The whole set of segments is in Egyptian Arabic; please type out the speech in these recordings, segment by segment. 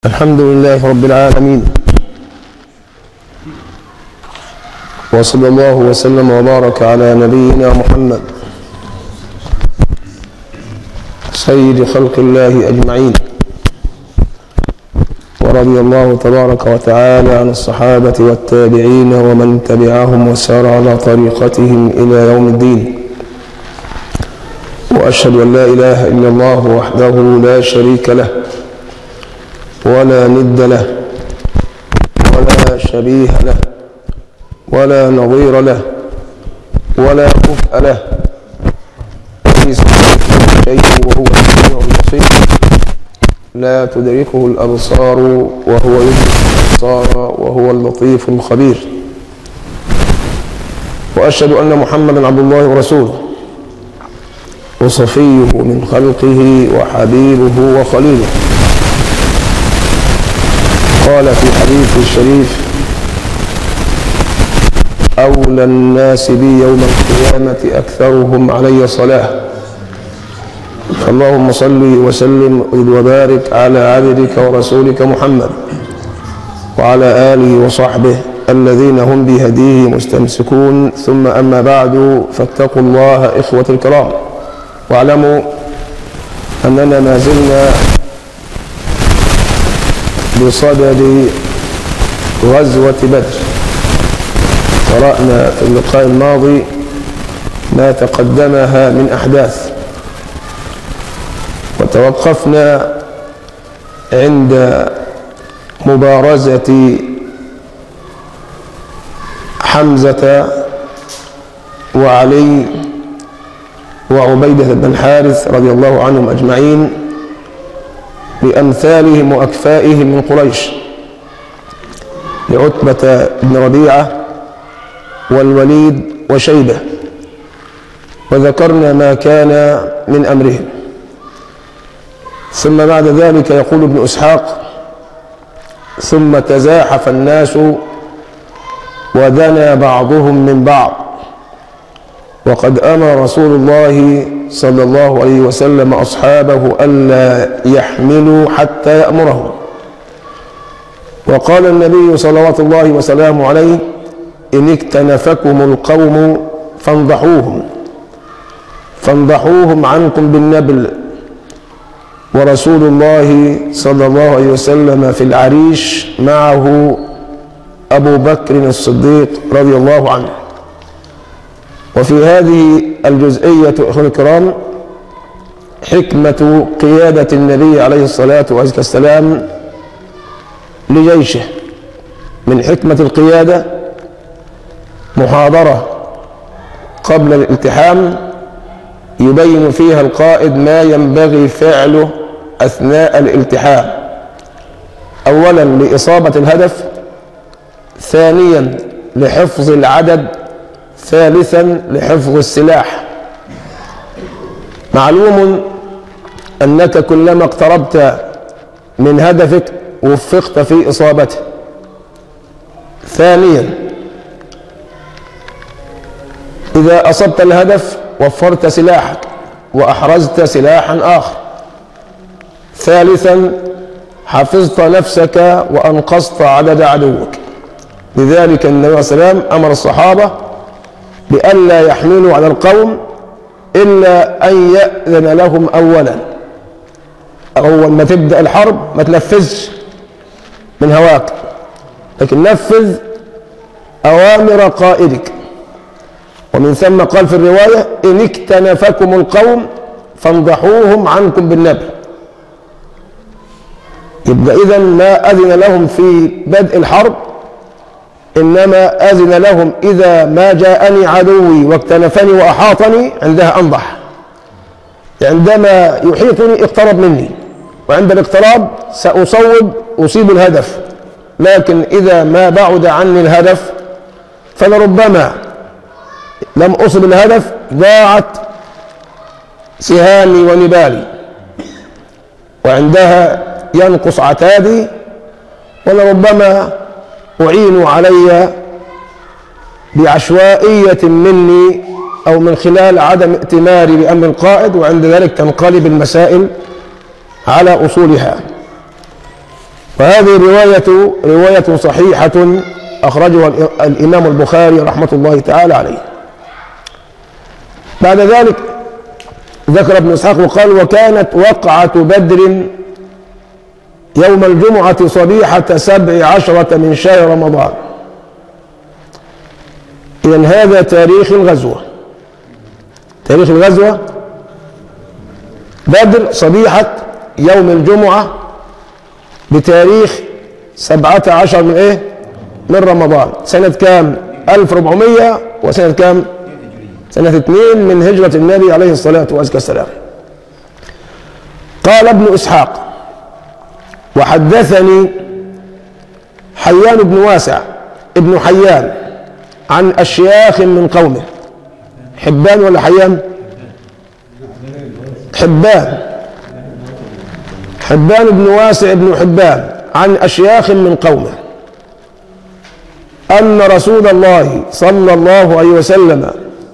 الحمد لله رب العالمين وصلى الله وسلم وبارك على نبينا محمد سيد خلق الله أجمعين ورضي الله تبارك وتعالى عن الصحابة والتابعين ومن تبعهم وسار على طريقتهم إلى يوم الدين وأشهد أن لا إله إلا الله وحده لا شريك له ولا ند له ولا شبيه له ولا نظير له ولا كفء له ليس شيء وهو السميع البصير لا تدركه الأبصار وهو يدرك الأبصار وهو اللطيف الخبير وأشهد أن محمدا عبد الله ورسوله وصفيه من خلقه وحبيبه وخليله قال في حديث الشريف أولى الناس بي يوم القيامة أكثرهم علي صلاة فاللهم صل وسلم وزد وبارك على عبدك ورسولك محمد وعلى آله وصحبه الذين هم بهديه مستمسكون ثم أما بعد فاتقوا الله إخوة الكرام واعلموا أننا ما زلنا بصدد غزوة بدر قرأنا في اللقاء الماضي ما تقدمها من أحداث وتوقفنا عند مبارزة حمزة وعلي وعبيدة بن الحارث رضي الله عنهم أجمعين بأمثالهم وأكفائهم من قريش لعتبة بن ربيعة والوليد وشيبة وذكرنا ما كان من أمرهم ثم بعد ذلك يقول ابن إسحاق ثم تزاحف الناس ودنا بعضهم من بعض وقد أمر رسول الله صلى الله عليه وسلم أصحابه ألا يحملوا حتى يأمرهم وقال النبي صلوات الله وسلامه عليه إن اكتنفكم القوم فانضحوهم فانضحوهم عنكم بالنبل ورسول الله صلى الله عليه وسلم في العريش معه أبو بكر الصديق رضي الله عنه وفي هذه الجزئية أخوة الكرام حكمة قيادة النبي عليه الصلاة والسلام لجيشه من حكمة القيادة محاضرة قبل الالتحام يبين فيها القائد ما ينبغي فعله أثناء الالتحام أولا لإصابة الهدف ثانيا لحفظ العدد ثالثا لحفظ السلاح معلوم أنك كلما اقتربت من هدفك وفقت في إصابته ثانيا إذا أصبت الهدف وفرت سلاحك وأحرزت سلاحا آخر ثالثا حفظت نفسك وأنقصت عدد عدوك لذلك النبي صلى الله عليه وسلم أمر الصحابة بألا يحملوا على القوم إلا أن يأذن لهم أولا أول ما تبدأ الحرب ما تنفذش من هواك لكن نفذ أوامر قائدك ومن ثم قال في الرواية إن اكتنفكم القوم فانضحوهم عنكم بالنبل يبقى إذا ما أذن لهم في بدء الحرب إنما أذن لهم إذا ما جاءني عدوي واكتنفني وأحاطني عندها أنضح عندما يحيطني اقترب مني وعند الاقتراب سأصوب أصيب الهدف لكن إذا ما بعد عني الهدف فلربما لم أصب الهدف ضاعت سهامي ونبالي وعندها ينقص عتادي ولربما أعين علي بعشوائية مني أو من خلال عدم ائتماري بأمر القائد وعند ذلك تنقلب المسائل على أصولها وهذه الرواية رواية صحيحة أخرجها الإمام البخاري رحمة الله تعالى عليه بعد ذلك ذكر ابن إسحاق وقال وكانت وقعة بدر يوم الجمعة صبيحة سبع عشرة من شهر رمضان إذن هذا تاريخ الغزوة تاريخ الغزوة بدر صبيحة يوم الجمعة بتاريخ سبعة عشر من إيه من رمضان سنة كام 1400 وسنة كام سنة اثنين من هجرة النبي عليه الصلاة والسلام قال ابن إسحاق وحدثني حيان بن واسع ابن حيان عن أشياخ من قومه حبان ولا حيان حبان حبان بن واسع بن حبان عن أشياخ من قومه أن رسول الله صلى الله عليه وسلم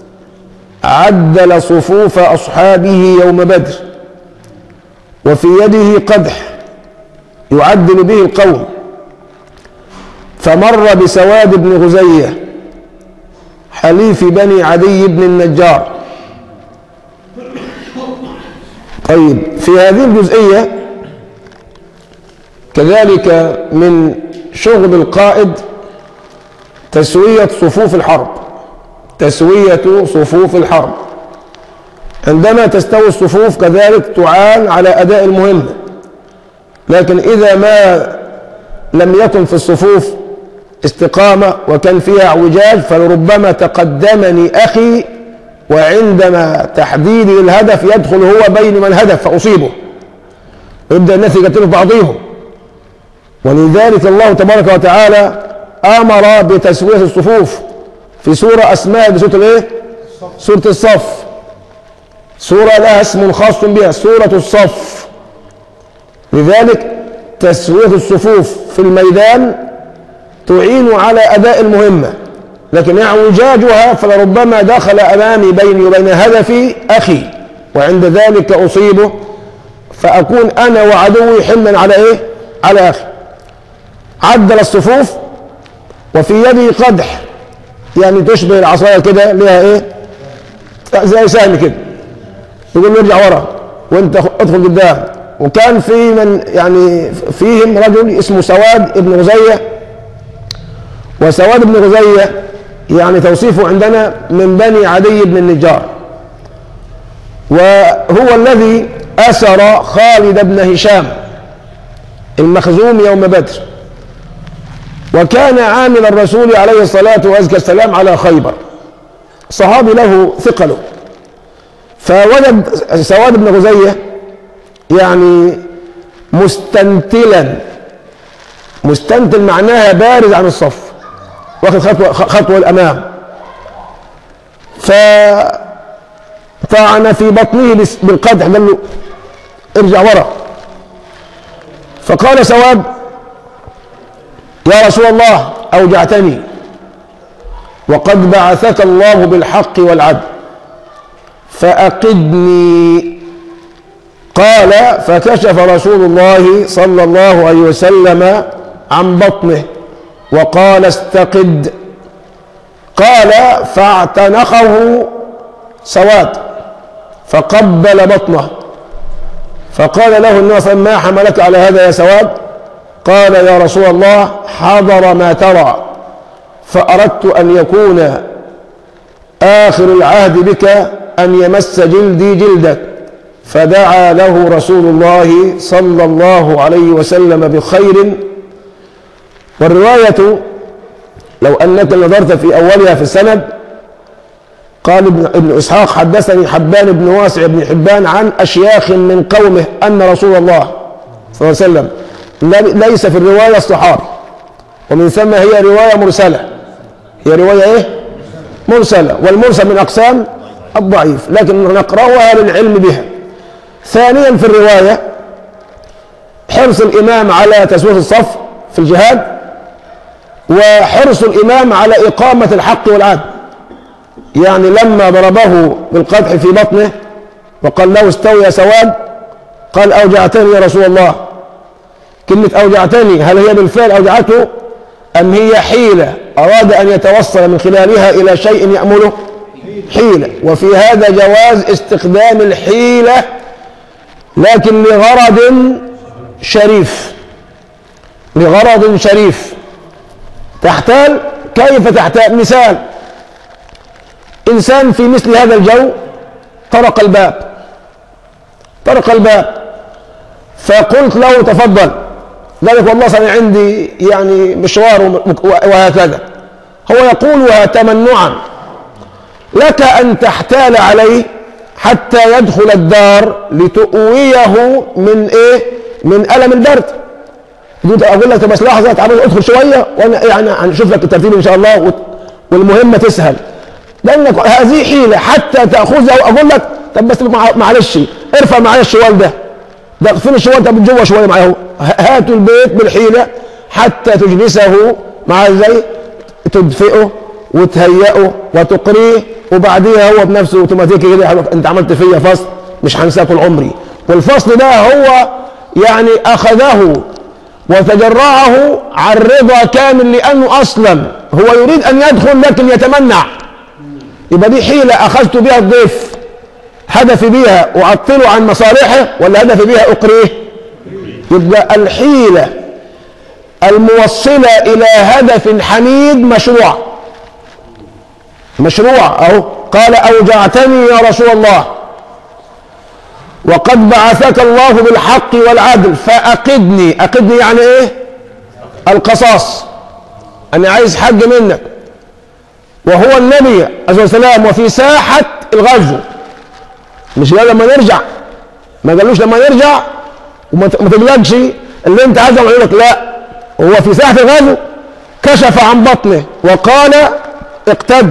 عدل صفوف أصحابه يوم بدر وفي يده قدح يعدل به القوم فمر بسواد بن غزية حليف بني عدي بن النجار طيب في هذه الجزئية كذلك من شغل القائد تسوية صفوف الحرب تسوية صفوف الحرب عندما تستوي الصفوف كذلك تعان على أداء المهمة لكن إذا ما لم يكن في الصفوف استقامة وكان فيها اعوجاج فلربما تقدمني أخي وعندما تحديدي الهدف يدخل هو بين من هدف فأصيبه ويبدأ الناس يقتلوا بعضهم ولذلك الله تبارك وتعالى أمر بتسوية الصفوف في سورة أسماء بسورة الإيه؟ سورة الصف سورة لها اسم خاص بها سورة الصف لذلك تسوية الصفوف في الميدان تعين على أداء المهمة لكن اعوجاجها فلربما دخل أمامي بيني وبين هدفي أخي وعند ذلك أصيبه فأكون أنا وعدوي حملا على إيه؟ على أخي عدل الصفوف وفي يدي قدح يعني تشبه العصاية كده ليها إيه؟ زي سهم كده يقول له ارجع ورا وانت ادخل قدام وكان في من يعني فيهم رجل اسمه سواد ابن غزية وسواد بن غزية يعني توصيفه عندنا من بني عدي بن النجار وهو الذي أسر خالد بن هشام المخزوم يوم بدر وكان عامل الرسول عليه الصلاة والسلام على خيبر صحابي له ثقله فوجد سواد بن غزية يعني مستنتلا مستنتل معناها بارز عن الصف واخد خطوة, خطوة الأمام فطعن في بطنه بالقدح قال له ارجع ورا فقال سواد يا رسول الله أوجعتني وقد بعثك الله بالحق والعدل فأقدني قال فكشف رسول الله صلى الله عليه وسلم عن بطنه وقال استقد قال فاعتنقه سواد فقبل بطنه فقال له الناس ما حملك على هذا يا سواد قال يا رسول الله حضر ما ترى فأردت أن يكون آخر العهد بك أن يمس جلدي جلدك فدعا له رسول الله صلى الله عليه وسلم بخير والرواية لو أنك نظرت في أولها في السند قال ابن, ابن إسحاق حدثني حبان بن واسع بن حبان عن أشياخ من قومه أن رسول الله صلى الله عليه وسلم ليس في الرواية الصحابي ومن ثم هي رواية مرسلة هي رواية إيه؟ مرسلة والمرسل من أقسام الضعيف لكن نقرأها للعلم بها ثانيا في الرواية حرص الإمام على تسوية الصف في الجهاد وحرص الإمام على إقامة الحق والعدل يعني لما ضربه بالقدح في بطنه وقال له استوي يا سواد قال أوجعتني يا رسول الله كلمة أوجعتني هل هي بالفعل أوجعته أم هي حيلة أراد أن يتوصل من خلالها إلى شيء يأمله حيلة وفي هذا جواز استخدام الحيلة لكن لغرض شريف لغرض شريف تحتال كيف تحتال مثال إنسان في مثل هذا الجو طرق الباب طرق الباب فقلت له تفضل قال لك والله أنا عندي يعني مشوار وهكذا هو يقولها تمنعا لك أن تحتال عليه حتى يدخل الدار لتؤويه من إيه من ألم البرد قلت أقول لك بس لحظة تعال ادخل شوية وأنا يعني هنشوف لك الترتيب إن شاء الله والمهمة تسهل لأنك هذه حيلة حتى تأخذه أقول لك طب بس معلش ارفع معايا الشوال ده ده فين الشوال ده من جوه شويه معاه هاتوا البيت بالحيله حتى تجلسه مع ازاي تدفئه وتهيئه وتقريه وبعديها هو بنفسه اوتوماتيكي كده انت عملت فيا فصل مش هنساه طول عمري والفصل ده هو يعني اخذه وتجرعه عن رضا كامل لانه اصلا هو يريد ان يدخل لكن يتمنع يبقى دي حيله اخذت بها الضيف هدفي بيها أعطله عن مصالحه ولا هدفي بيها أقريه يبقى الحيلة الموصلة إلى هدف حميد مشروع مشروع أهو قال أوجعتني يا رسول الله وقد بعثك الله بالحق والعدل فأقدني أقدني يعني إيه القصاص أنا عايز حق منك وهو النبي عليه الصلاة والسلام وفي ساحة الغزو مش قال لما نرجع ما قالوش لما نرجع وما تقلقش اللي انت عايزه يقول لك لا هو في ساحه الغزو كشف عن بطنه وقال اقتد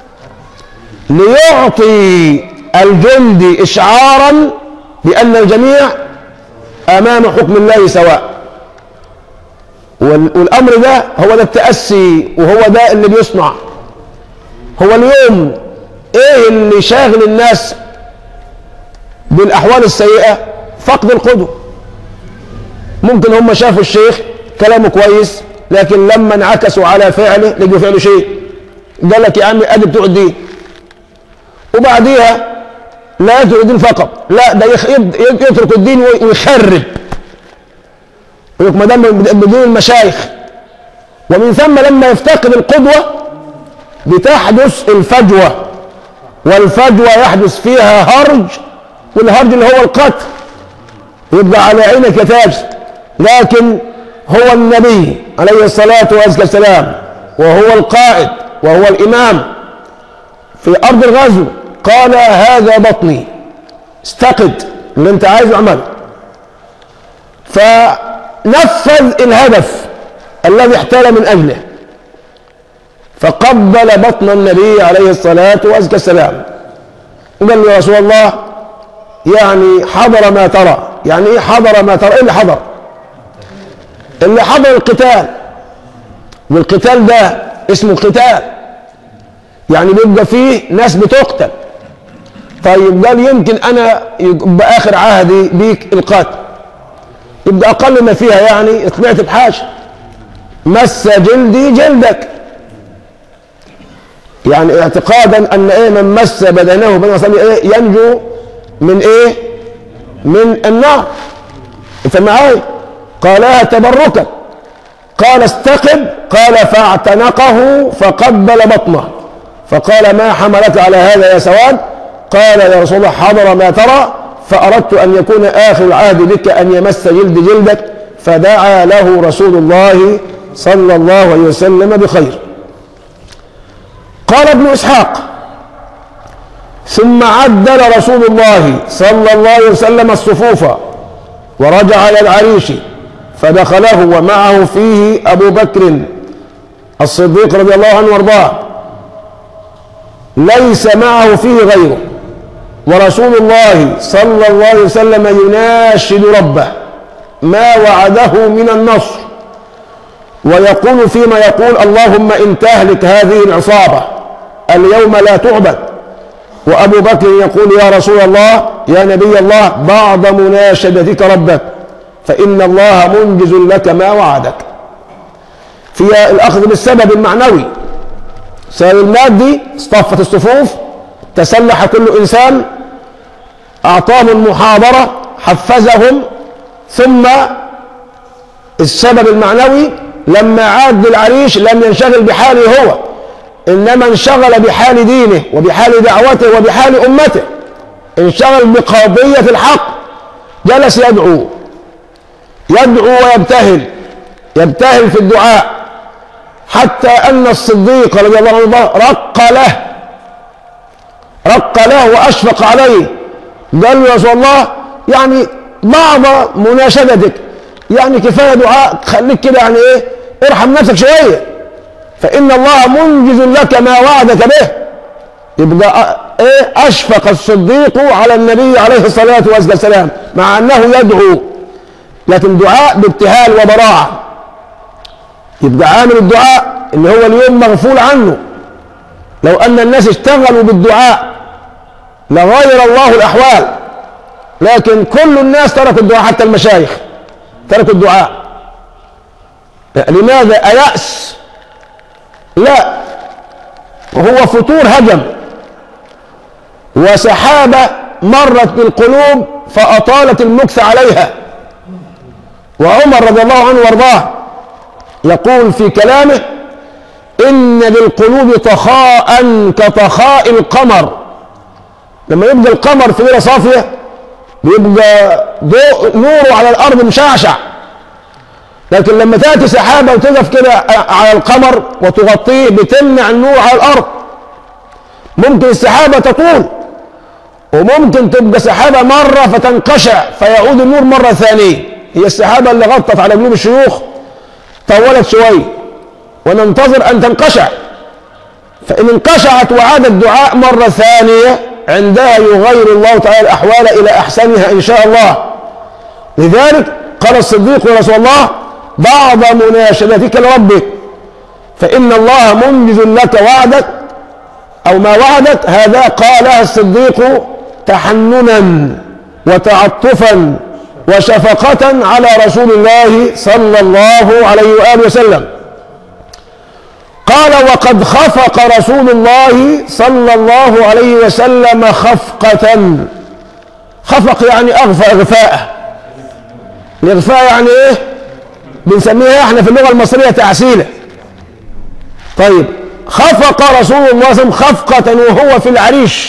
ليعطي الجندي اشعارا بان الجميع امام حكم الله سواء والامر ده هو ده التاسي وهو ده اللي بيصنع هو اليوم ايه اللي شاغل الناس بالأحوال السيئة فقد القدوة ممكن هم شافوا الشيخ كلامه كويس لكن لما انعكسوا على فعله لقوا فعله شيء قال لك يا عمي ادي بتوع الدين وبعديها لا يترك الدين فقط لا ده يترك الدين ويخرب ما دام بدون المشايخ ومن ثم لما يفتقد القدوة بتحدث الفجوة والفجوة يحدث فيها هرج والهرج اللي هو القتل يبقى على عينك يا تاج لكن هو النبي عليه الصلاة والسلام وهو القائد وهو الإمام في أرض الغزو قال هذا بطني استقد اللي انت عايزه اعمله فنفذ الهدف الذي احتال من أجله فقبل بطن النبي عليه الصلاة والسلام قال له يا رسول الله يعني حضر ما ترى يعني ايه حضر ما ترى ايه اللي حضر اللي حضر القتال والقتال ده اسمه قتال يعني بيبقى فيه ناس بتقتل طيب قال يمكن انا يبقى اخر عهدي بيك القتل يبقى اقل ما فيها يعني طلعت بحاجه مس جلدي جلدك يعني اعتقادا ان ايه من مس بدنه بدن ايه ينجو من ايه من النار انت معايا قالها تبركا قال استقب قال فاعتنقه فقبل بطنه فقال ما حملك على هذا يا سواد قال يا رسول الله حضر ما ترى فأردت أن يكون آخر العهد بك أن يمس جلد جلدك فدعا له رسول الله صلى الله عليه وسلم بخير قال ابن إسحاق ثم عدل رسول الله صلى الله عليه وسلم الصفوف ورجع إلى العريش فدخله ومعه فيه أبو بكر الصديق رضي الله عنه وارضاه ليس معه فيه غيره ورسول الله صلى الله عليه وسلم يناشد ربه ما وعده من النصر ويقول فيما يقول اللهم إن تهلك هذه العصابة اليوم لا تعبد وأبو بكر يقول يا رسول الله يا نبي الله بعض مناشدتك ربك فإن الله منجز لك ما وعدك في الأخذ بالسبب المعنوي السبب المادي اصطفت الصفوف تسلح كل إنسان أعطاهم المحاضرة حفزهم ثم السبب المعنوي لما عاد للعريش لم ينشغل بحاله هو إنما انشغل بحال دينه وبحال دعوته وبحال أمته انشغل بقضية الحق جلس يدعو يدعو ويبتهل يبتهل في الدعاء حتى أن الصديق رضي الله عنه رق له رق له وأشفق عليه قال له يا رسول الله يعني بعض مناشدتك يعني كفاية دعاء خليك كده يعني ايه ارحم نفسك شوية فإن الله منجز لك ما وعدك به يبقى ايه أشفق الصديق على النبي عليه الصلاة والسلام مع أنه يدعو لكن دعاء بابتهال وبراعة يبقى عامل الدعاء اللي هو اليوم مغفول عنه لو أن الناس اشتغلوا بالدعاء لغير الله الأحوال لكن كل الناس تركوا الدعاء حتى المشايخ تركوا الدعاء لماذا أيأس لا وهو فتور هجم وسحابة مرت بالقلوب فأطالت المكث عليها وعمر رضي الله عنه وارضاه يقول في كلامه إن للقلوب طخاء كطخاء القمر لما يبقى القمر في ليلة صافية بيبقى ضوء نوره على الأرض مشعشع لكن لما تأتي سحابة وتقف كده على القمر وتغطيه بتمنع النور على الأرض ممكن السحابة تطول وممكن تبقى سحابة مرة فتنقشع فيعود النور مرة ثانية هي السحابة اللي غطت على قلوب الشيوخ طولت شوي وننتظر أن تنقشع فإن انقشعت وعاد الدعاء مرة ثانية عندها يغير الله تعالى الأحوال إلى أحسنها إن شاء الله لذلك قال الصديق يا رسول الله بعض مناشدتك لربك فإن الله منجز لك وعدك أو ما وعدك هذا قالها الصديق تحننا وتعطفا وشفقة على رسول الله صلى الله عليه وآله وسلم قال وقد خفق رسول الله صلى الله عليه وسلم خفقة خفق يعني أغفى إغفاء الإغفاء يعني إيه بنسميها احنا في اللغة المصرية تعسيلة طيب خفق رسول الله صلى الله عليه وسلم خفقة وهو في العريش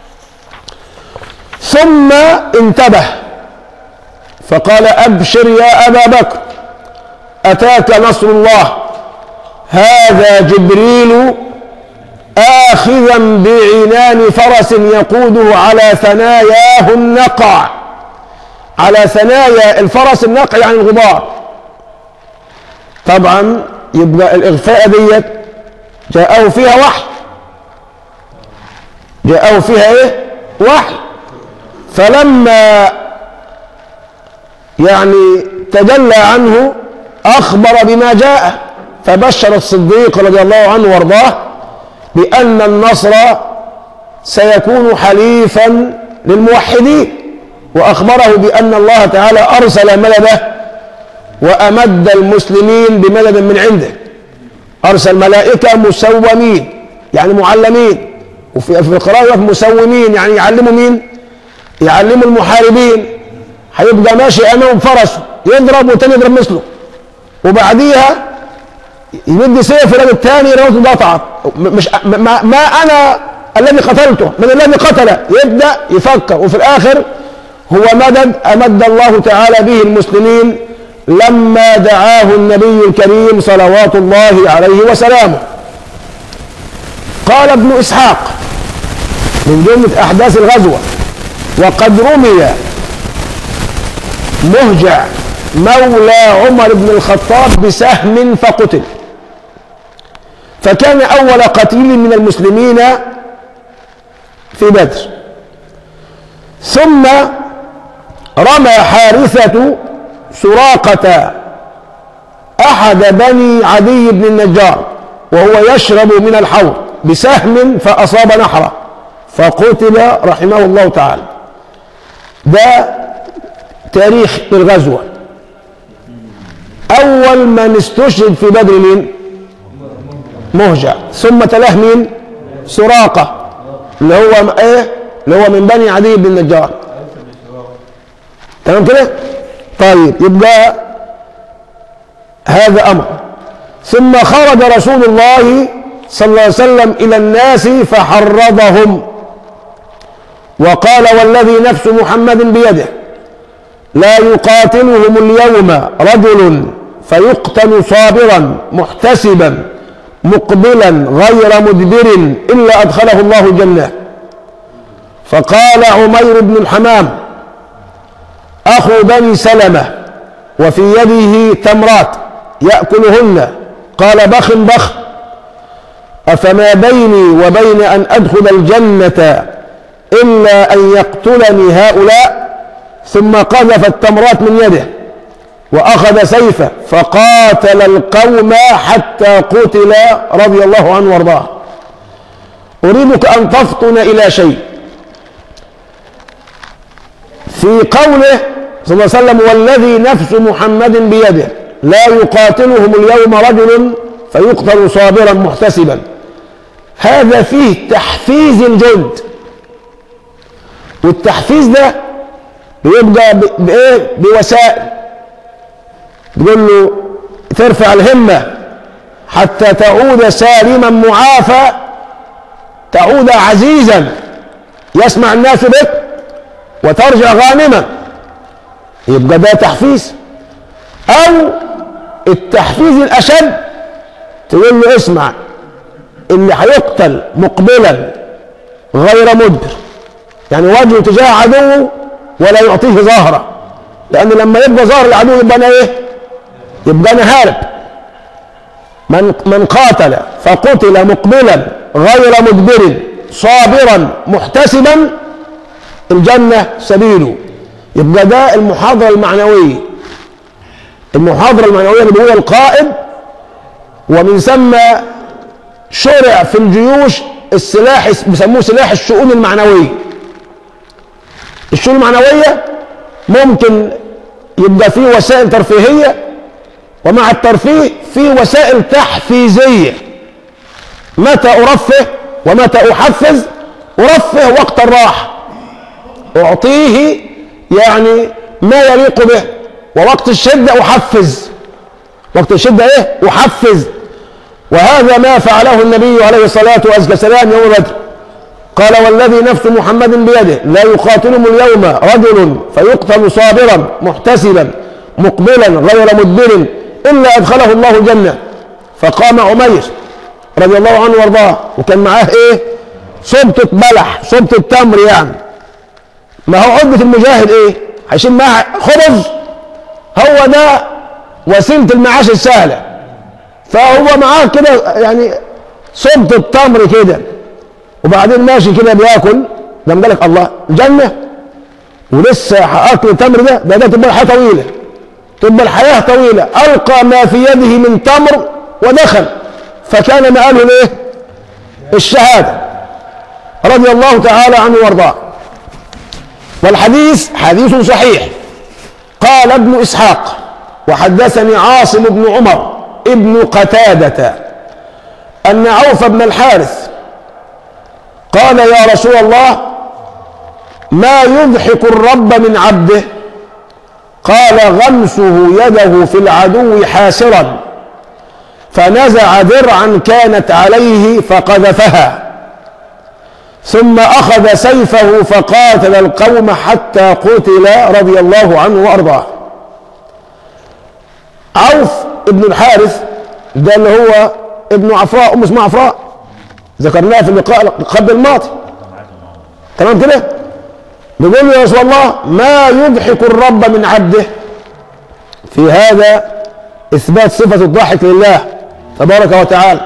ثم انتبه فقال أبشر يا أبا بكر أتاك نصر الله هذا جبريل آخذا بعنان فرس يقوده على ثناياه النقع على ثنايا الفرس النقع يعني الغبار طبعا يبقى الإغفاء ديت جاءه فيها وحي جاءه فيها ايه وحي فلما يعني تجلى عنه أخبر بما جاء فبشر الصديق رضي الله عنه وارضاه بأن النصر سيكون حليفا للموحدين وأخبره بأن الله تعالى أرسل مدده وأمد المسلمين بمدد من عنده أرسل ملائكة مسومين يعني معلمين وفي في القراءة مسومين يعني يعلموا مين؟ يعلموا المحاربين هيبقى ماشي أمام فرسه يضرب والتاني يضرب مثله وبعديها يمد سيف يلاقي الثاني راسه قطعت مش ما, ما انا الذي قتلته من الذي قتله يبدا يفكر وفي الاخر هو مدد امد الله تعالى به المسلمين لما دعاه النبي الكريم صلوات الله عليه وسلامه قال ابن اسحاق من جمله احداث الغزوه وقد رمي مهجع مولى عمر بن الخطاب بسهم فقتل فكان أول قتيل من المسلمين في بدر ثم رمى حارثة سراقة أحد بني عدي بن النجار وهو يشرب من الحوض بسهم فأصاب نحره فقتل رحمه الله تعالى ده تاريخ الغزوة أول من استشهد في بدر مين؟ مهجع ثم تلاه مين؟ سراقة اللي هو ايه؟ اللي هو من بني عدي بن النجار تمام كده؟ طيب يبقى هذا أمر ثم خرج رسول الله صلى الله عليه وسلم إلى الناس فحرضهم وقال والذي نفس محمد بيده لا يقاتلهم اليوم رجل فيقتل صابرا محتسبا مقبلا غير مدبر إلا أدخله الله الجنة فقال عمير بن الحمام أخو بني سلمة وفي يده تمرات يأكلهن قال بخ بخ أفما بيني وبين أن أدخل الجنة إلا أن يقتلني هؤلاء ثم قذف التمرات من يده وأخذ سيفه فقاتل القوم حتى قتل رضي الله عنه وارضاه أريدك أن تفطن إلى شيء في قوله صلى الله عليه وسلم والذي نفس محمد بيده لا يقاتلهم اليوم رجل فيقتل صابرا محتسبا هذا فيه تحفيز الجند والتحفيز ده بيبقى بايه بوسائل تقول له ترفع الهمة حتى تعود سالما معافى تعود عزيزا يسمع الناس بك وترجع غانما يبقى ده تحفيز او التحفيز الاشد تقول له اسمع اللي هيقتل مقبلا غير مدبر يعني وجهه تجاه عدوه ولا يعطيه ظهره لان لما يبقى ظهر العدو يبقى انا ايه يبقى انا هارب من من قاتل فقتل مقبلا غير مدبر صابرا محتسبا الجنه سبيله يبقى ده المحاضره المعنويه المحاضره المعنويه اللي بيقولها القائد ومن ثم شرع في الجيوش السلاح بيسموه سلاح الشؤون المعنويه الشؤون المعنويه ممكن يبقى فيه وسائل ترفيهيه ومع الترفيه في وسائل تحفيزيه متى ارفه ومتى احفز ارفه وقت الراحه اعطيه يعني ما يليق به ووقت الشده احفز وقت الشده ايه احفز وهذا ما فعله النبي عليه الصلاه والسلام يوم بدر قال والذي نفس محمد بيده لا يقاتلهم اليوم رجل فيقتل صابرا محتسبا مقبلا غير مدبر الا ادخله الله الجنه فقام عمير رضي الله عنه وارضاه وكان معاه ايه صبتة بلح صبتة تمر يعني ما هو عدة المجاهد ايه هيشيل معاه خبز هو ده وسيلة المعاش السهلة فهو معاه كده يعني صبتة تمر كده وبعدين ماشي كده بياكل قام قال لك الله الجنة ولسه هاكل التمر ده ده ده تبقى الحياة طويلة تبقى الحياة طويلة ألقى ما في يده من تمر ودخل فكان مآله الايه؟ الشهادة رضي الله تعالى عنه وارضاه والحديث حديث صحيح قال ابن إسحاق وحدثني عاصم بن عمر ابن قتادة أن عوف بن الحارث قال يا رسول الله ما يضحك الرب من عبده قال غمسه يده في العدو حاسرا فنزع درعا كانت عليه فقذفها ثم أخذ سيفه فقاتل القوم حتى قتل رضي الله عنه وأرضاه عوف ابن الحارث ده اللي هو ابن عفراء أم اسمها عفراء ذكرناها في اللقاء قبل الماضي تمام كده بيقول له يا رسول الله ما يضحك الرب من عبده في هذا إثبات صفة الضحك لله تبارك وتعالى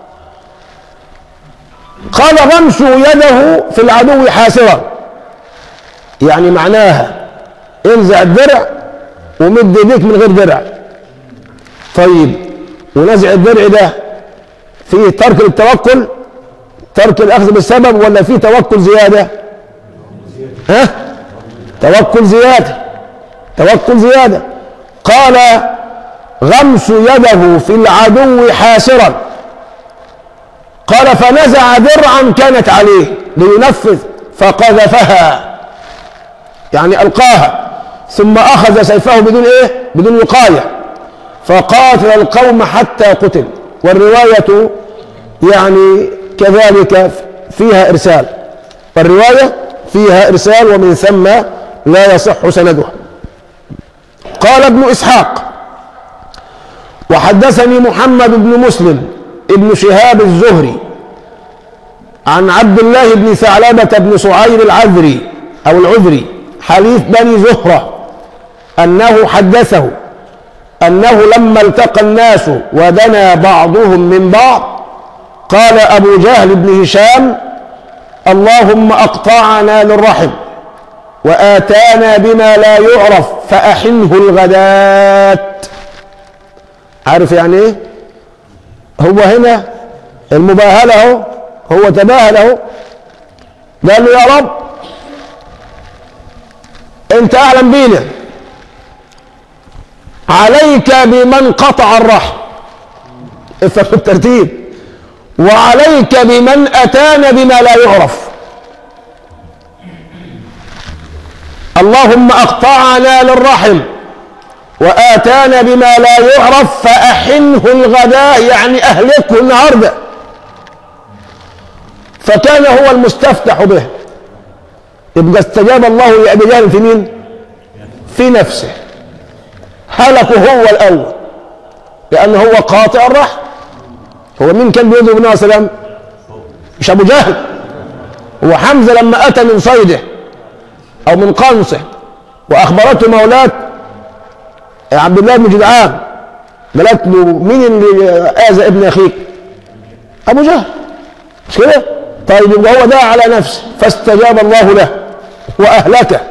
قال غمسوا يده في العدو حاسرا يعني معناها انزع الدرع ومد ايديك من غير درع طيب ونزع الدرع ده فيه ترك التوكل ترك الاخذ بالسبب ولا فيه توكل زياده ها توكل زياده توكل زياده قال غمس يده في العدو حاسرا قال فنزع درعا كانت عليه لينفذ فقذفها يعني ألقاها ثم أخذ سيفه بدون إيه بدون وقاية فقاتل القوم حتى قتل والرواية يعني كذلك فيها إرسال الرواية فيها إرسال ومن ثم لا يصح سندها قال ابن إسحاق وحدثني محمد بن مسلم ابن شهاب الزهري عن عبد الله بن ثعلبة بن صعيب العذري أو العذري حليف بني زهرة أنه حدثه أنه لما التقى الناس ودنا بعضهم من بعض قال أبو جهل بن هشام اللهم أقطعنا للرحم وآتانا بما لا يعرف فأحنه الغدات عارف يعني ايه هو هنا المباهلة اهو هو تباهل اهو قال له يا رب انت اعلم بينا عليك بمن قطع الرحم افهم الترتيب وعليك بمن اتانا بما لا يعرف اللهم اقطعنا للرحم واتانا بما لا يعرف فاحنه الغداء يعني اهلكه النهارده فكان هو المستفتح به يبقى استجاب الله لابي جهل في مين في نفسه هلكه هو الاول لانه هو قاطع الرحم هو مين كان بيدعو النبي صلى الله عليه وسلم مش ابو جهل هو حمزه لما اتى من صيده او من قنصه واخبرته مولاه عبد الله بن جدعان قالت له مين اللي اذى ابن اخيك ابو جهل مش كده طيب يبقى هو دعا على نفسه فاستجاب الله له واهلكه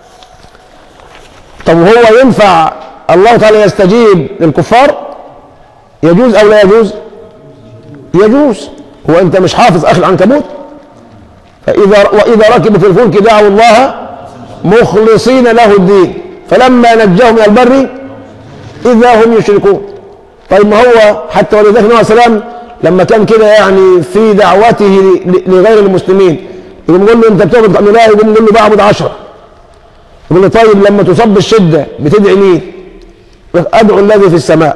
طب هو ينفع الله تعالى يستجيب للكفار يجوز او لا يجوز يجوز هو انت مش حافظ اخي العنكبوت فاذا واذا ركبوا في الفلك دعوا الله مخلصين له الدين فلما نجاهم من البر اذا هم يشركون طيب ما هو حتى ولذلك النبي عليه السلام لما كان كده يعني في دعوته لغير المسلمين يقوم يقول له انت بتعبد لا يقوم يقول له بعبد عشرة يقول له طيب لما تصب الشده بتدعي مين؟ ادعو الذي في السماء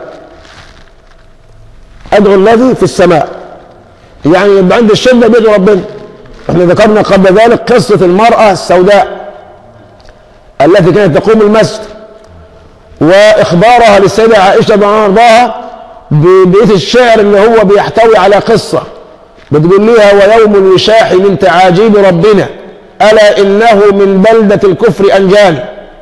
ادعو الذي في السماء يعني يبقى عند الشده بيدعو ربنا احنا ذكرنا قبل ذلك قصه المراه السوداء التي كانت تقوم المسجد واخبارها للسيده عائشه رضي الله عنها ببيت الشعر اللي هو بيحتوي على قصه بتقول لها ويوم الوشاح من تعاجيب ربنا الا انه من بلده الكفر انجاني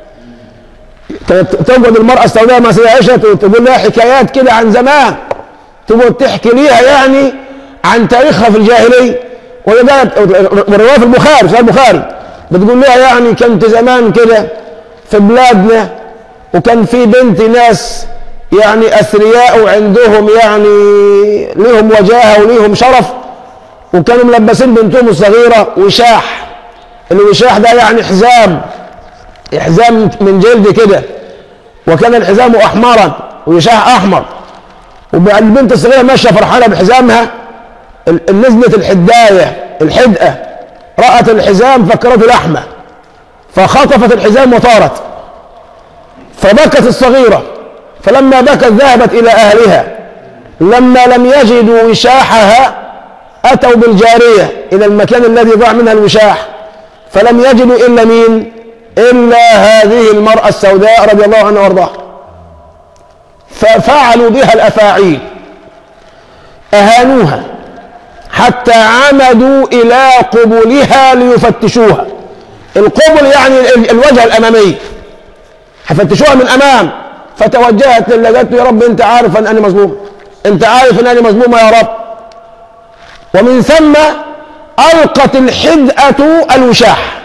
تقعد المراه السوداء مع سيده عائشه تقول لها حكايات كده عن زمان تقعد تحكي ليها يعني عن تاريخها في الجاهليه وهي قالت والروايه في البخاري صحيح البخاري بتقول لها يعني كنت زمان كده في بلادنا وكان في بنت ناس يعني اثرياء وعندهم يعني ليهم وجاهه وليهم شرف وكانوا ملبسين بنتهم الصغيره وشاح الوشاح ده يعني حزام حزام من جلد كده وكان الحزام احمرا وشاح احمر والبنت الصغيره ماشيه فرحانه بحزامها نزلت الحدايه الحدقه رأت الحزام فكرته لحمه فخطفت الحزام وطارت فبكت الصغيره فلما بكت ذهبت الى اهلها لما لم يجدوا وشاحها اتوا بالجاريه الى المكان الذي ضاع منها الوشاح فلم يجدوا الا مين الا هذه المراه السوداء رضي الله عنها وارضاها ففعلوا بها الافاعيل اهانوها حتى عمدوا الى قبلها ليفتشوها القبل يعني الوجه الامامي هفتشوها من امام فتوجهت للي قالت له يا رب انت عارف ان انا مظلوم انت عارف ان انا مظلومه يا رب ومن ثم القت الحدأة الوشاح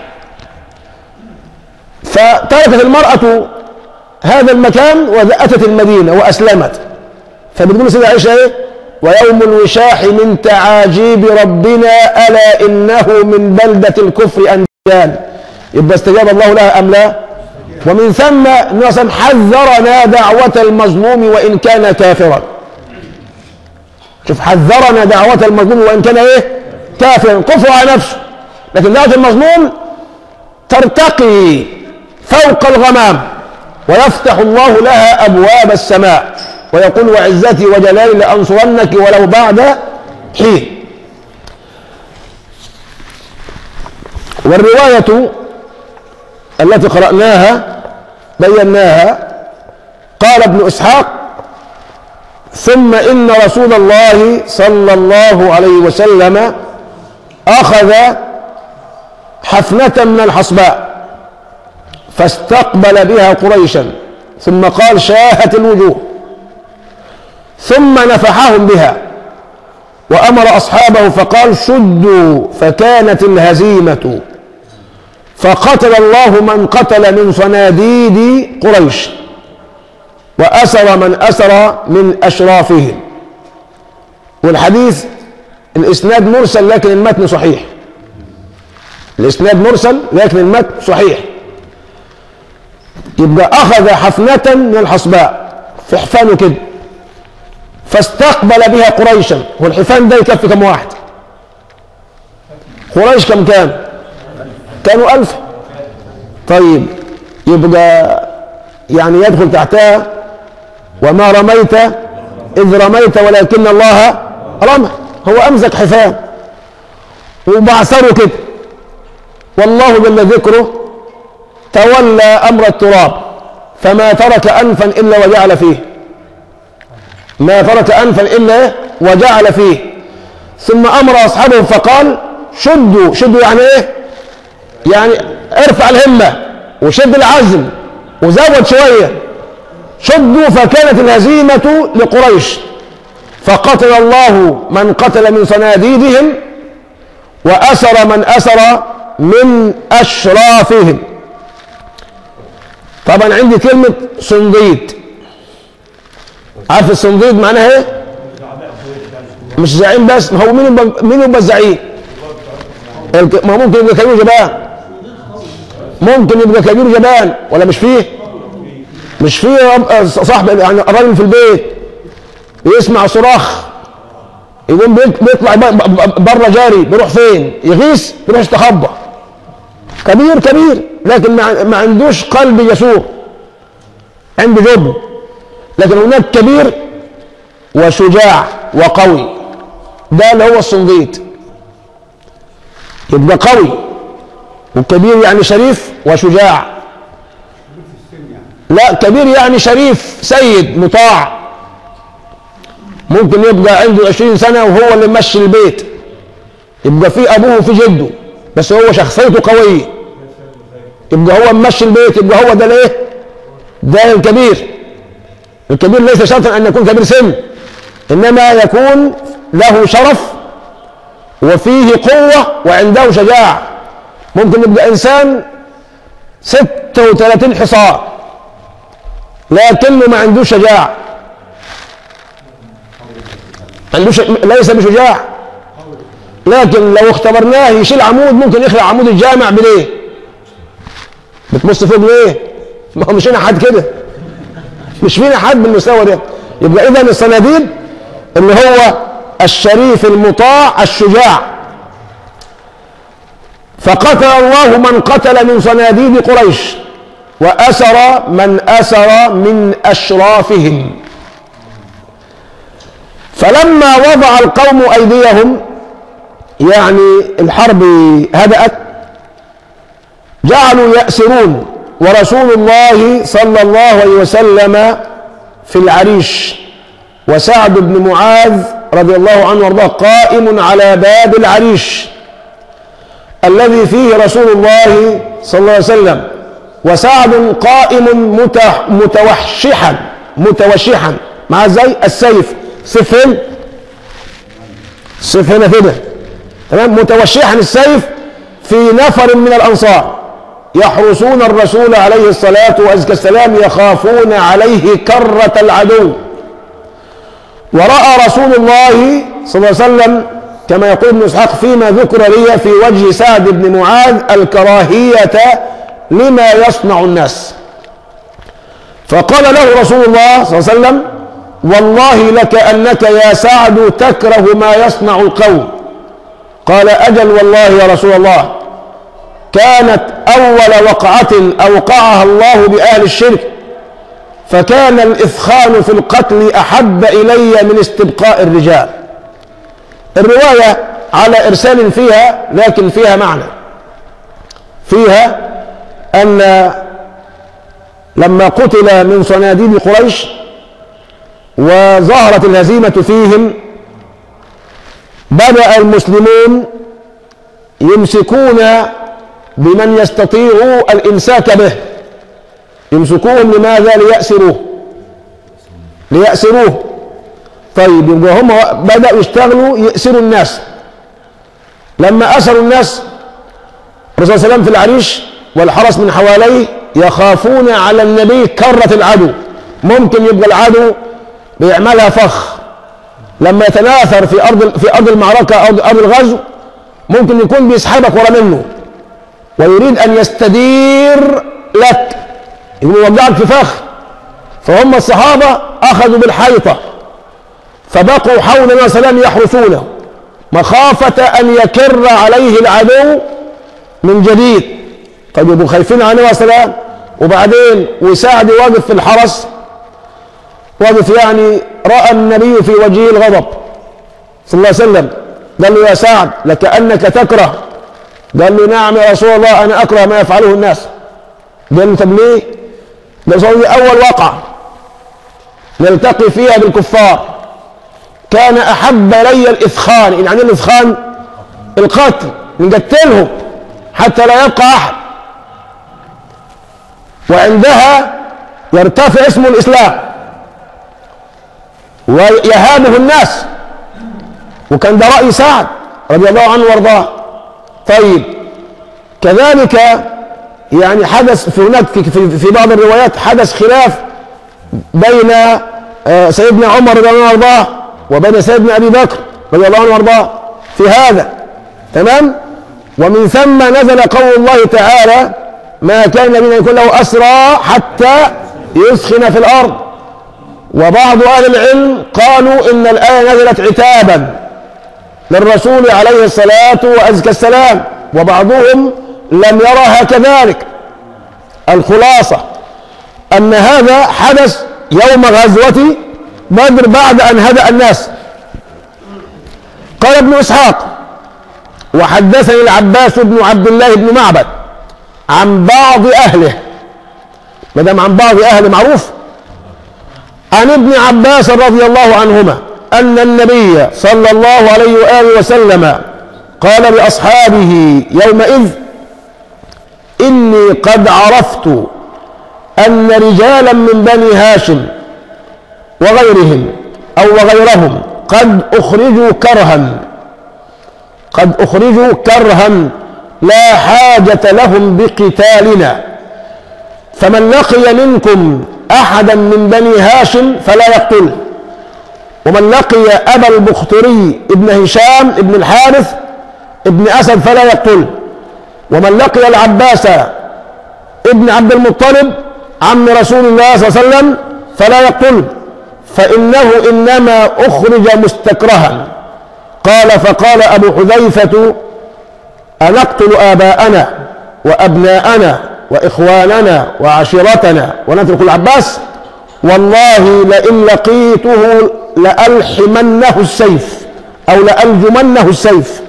فتركت المرأة هذا المكان واتت المدينة وأسلمت فبتقول سيدة عائشة إيه ويوم الوشاح من تعاجيب ربنا ألا إنه من بلدة الكفر أنجان يبقى استجاب الله لها أم لا ومن ثم النبي صلى الله عليه وسلم حذرنا دعوة المظلوم وإن كان كافرا شوف حذرنا دعوة المظلوم وإن كان إيه كافرا كفر على نفسه لكن دعوة المظلوم ترتقي فوق الغمام ويفتح الله لها أبواب السماء ويقول وعزتي وجلالي لأنصرنك ولو بعد حين والرواية التي قرأناها بيناها قال ابن إسحاق ثم إن رسول الله صلى الله عليه وسلم أخذ حفنة من الحصباء فاستقبل بها قريشا ثم قال شاهت الوجوه ثم نفحهم بها وأمر أصحابه فقال شدوا فكانت الهزيمة فقتل الله من قتل من صناديد قريش وأسر من أسر من أشرافهم والحديث الإسناد مرسل لكن المتن صحيح الإسناد مرسل لكن المتن صحيح يبقى أخذ حفنة من الحصباء في حفانه كده فاستقبل بها قريشا والحفان ده يكفي كم واحد قريش كم كان كانوا ألف طيب يبقى يعني يدخل تحتها وما رميت إذ رميت ولكن الله رمى هو أمسك حفان وبعثره كده والله جل ذكره تولى أمر التراب فما ترك أنفا إلا وجعل فيه ما ترك أنفا إلا وجعل فيه ثم أمر أصحابه فقال شدوا شدوا يعني إيه يعني ارفع الهمة وشد العزم وزود شوية شدوا فكانت الهزيمة لقريش فقتل الله من قتل من صناديدهم وأسر من أسر من أشرافهم طبعا عندي كلمة صنديد عارف الصنديد معناها ايه؟ مش زعيم بس ما هو مين يبقى مين يبقى الزعيم؟ الك- ما هو ممكن يبقى كبير جبان ممكن يبقى كبير جبان ولا مش فيه؟ مش فيه رب- صاحب يعني الراجل في البيت يسمع صراخ يقوم بيت- بيطلع بره جاري بيروح فين؟ يغيث يروح يستخبى كبير كبير لكن ما ما عندوش قلب يسوع عنده جبن لكن هناك كبير وشجاع وقوي ده اللي هو الصنديد يبقى قوي وكبير يعني شريف وشجاع لا كبير يعني شريف سيد مطاع ممكن يبقى عنده 20 سنة وهو اللي ممشي البيت يبقى في أبوه وفي جده بس هو شخصيته قوية يبقى هو ممشي البيت يبقى هو ده الايه؟ ده الكبير الكبير ليس شرطا ان يكون كبير سن انما يكون له شرف وفيه قوة وعنده شجاعة ممكن يبقى انسان 36 حصار لكنه ما عندوش شجاعة عندوش ليس بشجاع لكن لو اختبرناه يشيل عمود ممكن يخلع عمود الجامع بليه بتبص فوق ليه ما هو مش هنا حد كده مش فينا حد بالمستوى ده يبقى اذا الصناديد اللي هو الشريف المطاع الشجاع فقتل الله من قتل من صناديد قريش وأسر من أسر من أشرافهم فلما وضع القوم أيديهم يعني الحرب هدأت جعلوا يأسرون ورسول الله صلى الله عليه وسلم في العريش وسعد بن معاذ رضي الله عنه وارضاه قائم على باب العريش الذي فيه رسول الله صلى الله عليه وسلم وسعد قائم مت- متوشحا متوشحا مع ازاي السيف سيف فين السيف هنا كده تمام متوشحا السيف في نفر من الانصار يحرسون الرسول عليه الصلاه وازكى السلام يخافون عليه كره العدو ورأى رسول الله صلى الله عليه وسلم كما يقول ابن اسحاق فيما ذكر لي في وجه سعد بن معاذ الكراهية لما يصنع الناس فقال له رسول الله صلى الله عليه وسلم والله لك أنك يا سعد تكره ما يصنع القوم قال أجل والله يا رسول الله كانت أول وقعة أوقعها الله بأهل الشرك فكان الإثخان في القتل أحب إلي من استبقاء الرجال الرواية على إرسال فيها لكن فيها معنى فيها أن لما قتل من صناديد قريش وظهرت الهزيمة فيهم بدأ المسلمون يمسكون بمن يستطيع الإمساك به يمسكوهم لماذا ليأسروه ليأسروه طيب يبقى هم بدأوا يشتغلوا يأسروا الناس لما أسروا الناس الرسول صلى الله عليه وسلم في العريش والحرس من حواليه يخافون على النبي كرة العدو ممكن يبقى العدو بيعملها فخ لما يتناثر في أرض في أرض المعركة أو أرض الغزو ممكن يكون بيسحبك ورا منه ويريد أن يستدير لك يقول يوقعك في فخ فهم الصحابة أخذوا بالحيطة فبقوا حول النبي صلى الله عليه وسلم يحرسونه مخافة أن يكر عليه العدو من جديد قد يبقوا خايفين على النبي صلى الله عليه وسلم وبعدين وساعد واقف في الحرس واقف يعني رأى النبي في وجهه الغضب صلى الله عليه وسلم قال له يا سعد لكأنك تكره قال له نعم يا رسول الله أنا أكره ما يفعله الناس قال له طب ليه؟ قال صلى أول وقعة نلتقي فيها بالكفار كان أحب إلي الإثخان يعني الإثخان القتل نقتلهم حتى لا يبقى أحد وعندها يرتفع اسم الإسلام ويهابه الناس وكان ده رأي سعد رضي الله عنه وارضاه طيب كذلك يعني حدث في هناك في, في, في بعض الروايات حدث خلاف بين آه، سيدنا عمر رضي الله عنه وارضاه وبين سيدنا ابي بكر رضي الله عنه وارضاه في هذا تمام ومن ثم نزل قول الله تعالى ما كان من يكون له اسرى حتى يسخن في الارض وبعض اهل العلم قالوا ان الايه نزلت عتابا للرسول عليه الصلاه وازكى السلام وبعضهم لم يرها كذلك الخلاصه ان هذا حدث يوم غزوه بدر بعد ان هدأ الناس قال ابن اسحاق وحدثني العباس بن عبد الله بن معبد عن بعض اهله ما دام عن بعض اهله معروف عن ابن عباس رضي الله عنهما ان النبي صلى الله عليه واله وسلم قال لاصحابه يومئذ اني قد عرفت ان رجالا من بني هاشم وغيرهم او وغيرهم قد اخرجوا كرها قد اخرجوا كرها لا حاجه لهم بقتالنا فمن لقي منكم احدا من بني هاشم فلا يقتله ومن لقي ابا البختري ابن هشام ابن الحارث ابن اسد فلا يقتله ومن لقي العباس ابن عبد المطلب عم رسول الله صلى الله عليه وسلم فلا يقتله فانه انما اخرج مستكرها قال فقال ابو حذيفه انقتل اباءنا وابناءنا واخواننا وعشيرتنا ونترك العباس والله لئن لقيته لالحمنه السيف او لالجمنه السيف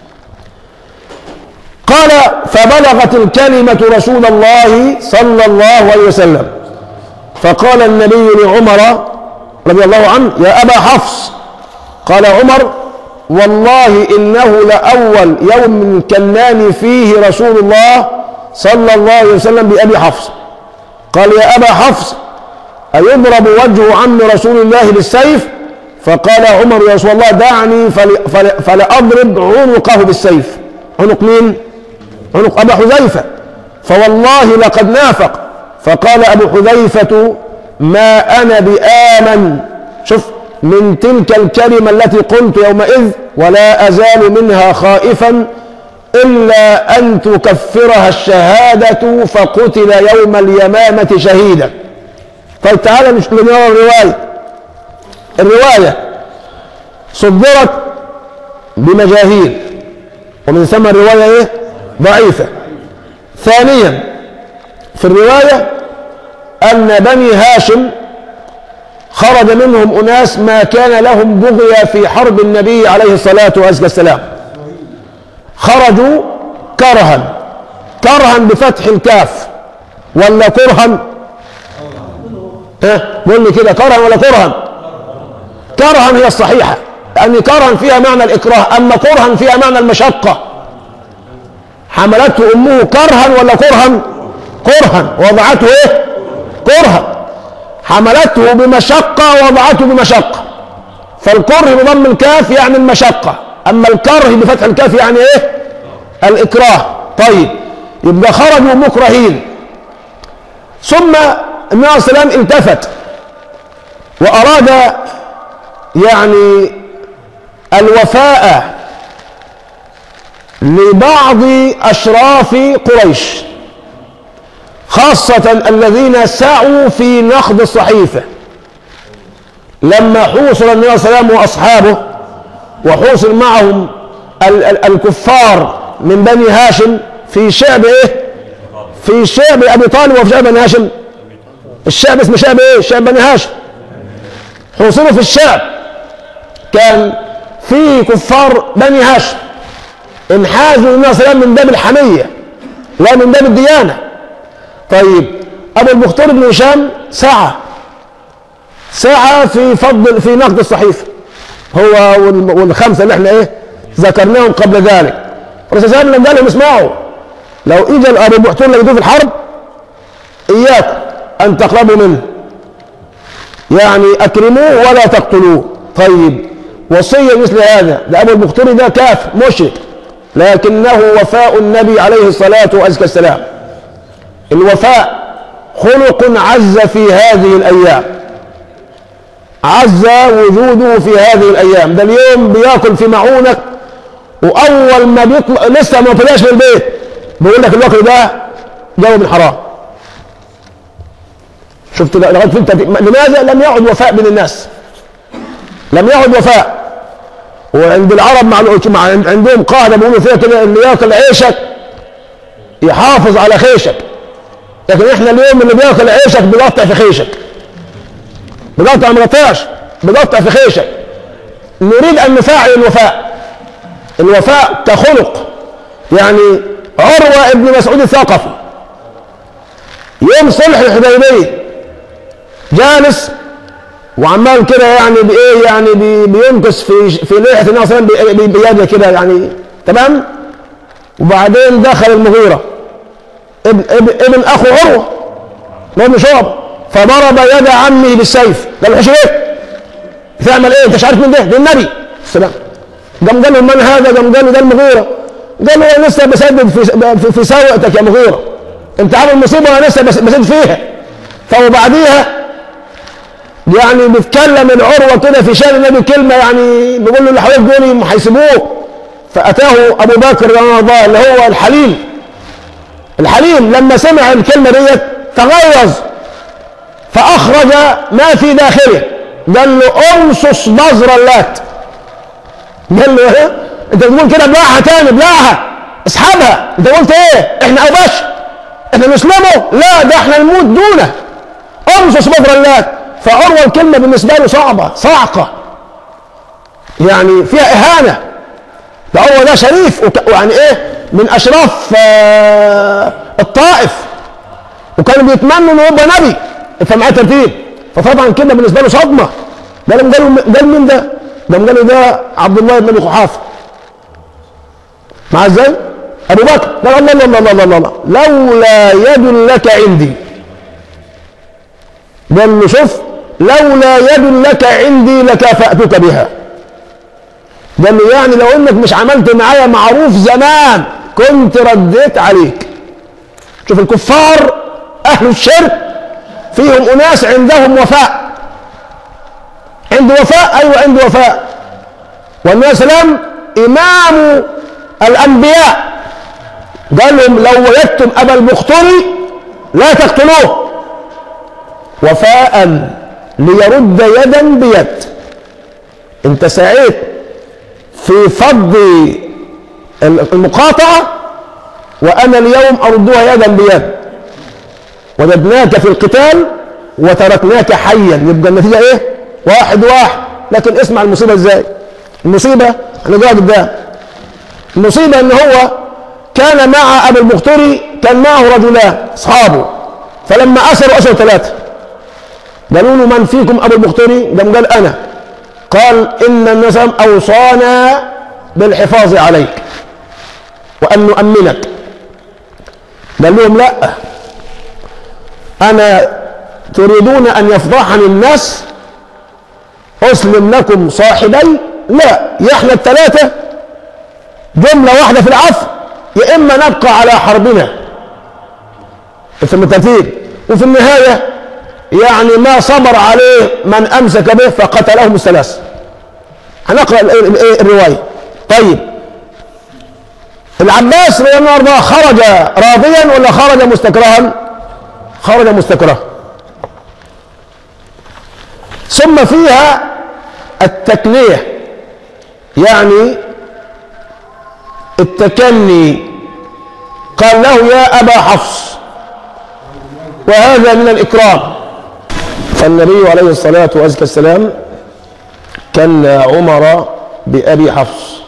قال فبلغت الكلمه رسول الله صلى الله عليه وسلم فقال النبي لعمر رضي الله عنه يا ابا حفص قال عمر والله انه لاول يوم كناني فيه رسول الله صلى الله عليه وسلم بأبي حفص قال يا أبا حفص أيضرب وجه عم رسول الله بالسيف فقال عمر يا رسول الله دعني فل فل فلأضرب عنقه بالسيف عنق مين؟ عنق أبا حذيفة فوالله لقد نافق فقال أبو حذيفة ما أنا بآمن شوف من تلك الكلمة التي قلت يومئذ ولا أزال منها خائفا إلا أن تكفرها الشهادة فقتل يوم اليمامة شهيدا طيب تعالى نش- نقرا الرواية الرواية صدرت بمجاهيل ومن ثم الرواية ايه ضعيفة ثانيا في الرواية أن بني هاشم خرج منهم أناس ما كان لهم بغية في حرب النبي عليه الصلاة والسلام خرجوا كرها كرها بفتح الكاف ولا كرها ها قول لي كده كرها ولا كرها كرها هي الصحيحة لأن كرها فيها معنى الإكراه أما كرها فيها معنى المشقة حملته أمه كرها ولا كرها كرها وضعته إيه كرها حملته بمشقة ووضعته بمشقة فالكره بضم الكاف يعني المشقة أما الكره بفتح الكاف يعني إيه الإكراه طيب يبقى خرجوا مكرهين ثم النبي عليه السلام التفت وأراد يعني الوفاء لبعض أشراف قريش خاصة الذين سعوا في نقد الصحيفة لما حوصل النبي صلى الله عليه وسلم وأصحابه وحوصل معهم ال- ال- الكفار من بني هاشم في شعب ايه في شعب ابي طالب وفي شعب بني هاشم الشعب اسمه شعب ايه شعب بني هاشم حوصلوا في الشعب كان في كفار بني هاشم انحازوا للنبي صلى الله عليه وسلم من باب الحمية لا من باب الديانة طيب ابو المختار بن هشام سعى سعى في فضل في نقد الصحيفه هو وال- والخمسه اللي احنا ايه ذكرناهم قبل ذلك الرسول صلى الله عليه وسلم قال لهم اسمعوا لو اجى ابو المختار لقيتوه في الحرب اياكم ان تقربوا منه يعني اكرموه ولا تقتلوه طيب وصيه مثل هذا ده ابو المختار ده كافر مشرك لكنه وفاء النبي عليه الصلاه والسلام الوفاء خلق عز في هذه الايام عز وجوده في هذه الايام ده اليوم بياكل في معونك واول ما بيطلع لسه ما طلعش من البيت بيقول لك الوكل ده جاي من حرام شفت لغايه فين انت لماذا لم يعد وفاء بين الناس لم يعد وفاء وعند العرب مع مع عندهم قاعده بيقولوا فيها كده اللي ياكل عيشك يحافظ على خيشك لكن احنا اليوم اللي بياكل عيشك بيقطع في خيشك بيقطع ما قطعش بيقطع في خيشك نريد ان نفاعل الوفاء الوفاء كخلق يعني عروه ابن مسعود الثقفي يوم صلح الحديبيه جالس وعمال كده يعني بايه يعني بي- بينكس في في ليحه النبي صلى الله عليه وسلم بيده كده يعني تمام وبعدين دخل المغيره ابن ابن, ابن اخو عروه ابن شعبه فضرب يد عمه بالسيف قال له ايه تعمل ايه انت مش عارف مين ده ده النبي السلام قام قال له من هذا قام قال له ده المغيره قال له انا لسه بسدد في في, في سوءتك يا مغيره انت عامل مصيبه وانا لسه بس- بسدد فيها فوبعديها يعني بيتكلم العروه كده في شان النبي كلمه يعني بيقول له اللي حواليك دول هيسيبوه فاتاه ابو بكر رضي الله عنه اللي هو الحليم الحليم لما سمع الكلمه ديت تغيظ فاخرج ما في داخله قال له امصص بذر اللات قال له ايه انت بتقول كده ابلعها تاني ابلعها اسحبها انت قلت ايه احنا اوباش احنا نسلمه لا ده احنا نموت دونه امصص بذر اللات فعروه الكلمه بالنسبه له صعبه صعقه يعني فيها اهانه ده عروه ده شريف وك- ويعني ايه من اشراف آه، الطائف وكانوا بيتمنوا انه يبقى نبي افهم معايا ترتيب فطبعا كده بالنسبه له صدمه قال لهم قالوا قال مين ده؟ قام قالوا ده عبد الله بن ابي قحافه مع ازاي؟ ابو بكر قال الله الله الله الله الله الله لولا يد لك عندي قال له شوف لولا يد لك عندي لكافأتك بها قال له يعني لو انك مش عملت معايا معروف زمان كنت رديت عليك شوف الكفار اهل الشرك فيهم اناس عندهم وفاء عنده وفاء ايوه عنده وفاء والنبي صلى الله عليه وسلم امام الانبياء قال لهم لو وجدتم ابا المختار لا تقتلوه وفاء ليرد يدا بيد انت سعيت في فض المقاطعة وأنا اليوم أردها يدا بيد وجدناك في القتال وتركناك حيا يبقى النتيجة ايه واحد واحد لكن اسمع المصيبة ازاي المصيبة احنا جاي قدام المصيبة ان هو كان مع ابي البختري كان معه رجلان اصحابه فلما اسروا اسروا ثلاثة قالوا له من فيكم ابو البختري قام قال انا قال ان الناس اوصانا بالحفاظ عليك وان نؤمنك قال لهم لا انا تريدون ان يفضحني الناس اسلم لكم صاحبي لا يا احنا الثلاثه جمله واحده في العفو يا اما نبقى على حربنا في الترتيب وفي النهايه يعني ما صبر عليه من امسك به فقتلهم الثلاث هنقرا الروايه طيب العباس رضي الله عنه خرج راضيا ولا خرج مستكرها خرج مستكرها ثم فيها التكنيه يعني التكني قال له يا ابا حفص وهذا من الاكرام فالنبي عليه الصلاه والسلام كان عمر بابي حفص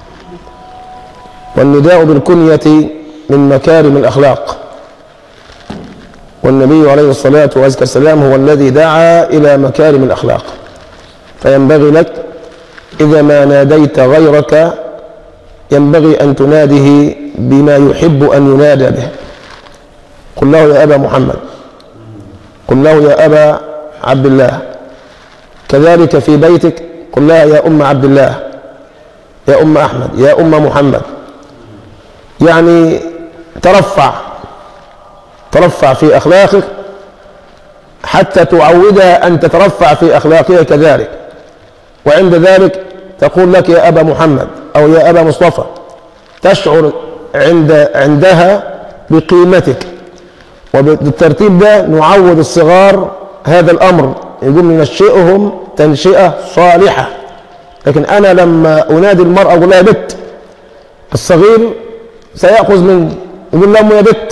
والنداء بالكنيه من مكارم الاخلاق والنبي عليه الصلاة والسلام هو الذي دعا إلى مكارم الأخلاق فينبغي لك إذا ما ناديت غيرك ينبغي أن تناده بما يحب أن ينادى به قل له يا أبا محمد قل له يا أبا عبد الله كذلك في بيتك قل لها يا أم عبد الله يا أم أحمد يا أم محمد يعني ترفع ترفع في أخلاقك حتى تعودها أن تترفع في أخلاقها كذلك وعند ذلك تقول لك يا أبا محمد أو يا أبا مصطفى تشعر عند عندها بقيمتك وبالترتيب ده نعود الصغار هذا الأمر يقول ننشئهم تنشئة صالحة لكن أنا لما أنادي المرأة أقول لها بت الصغير سيأخذ مني يقول لأمه يا بت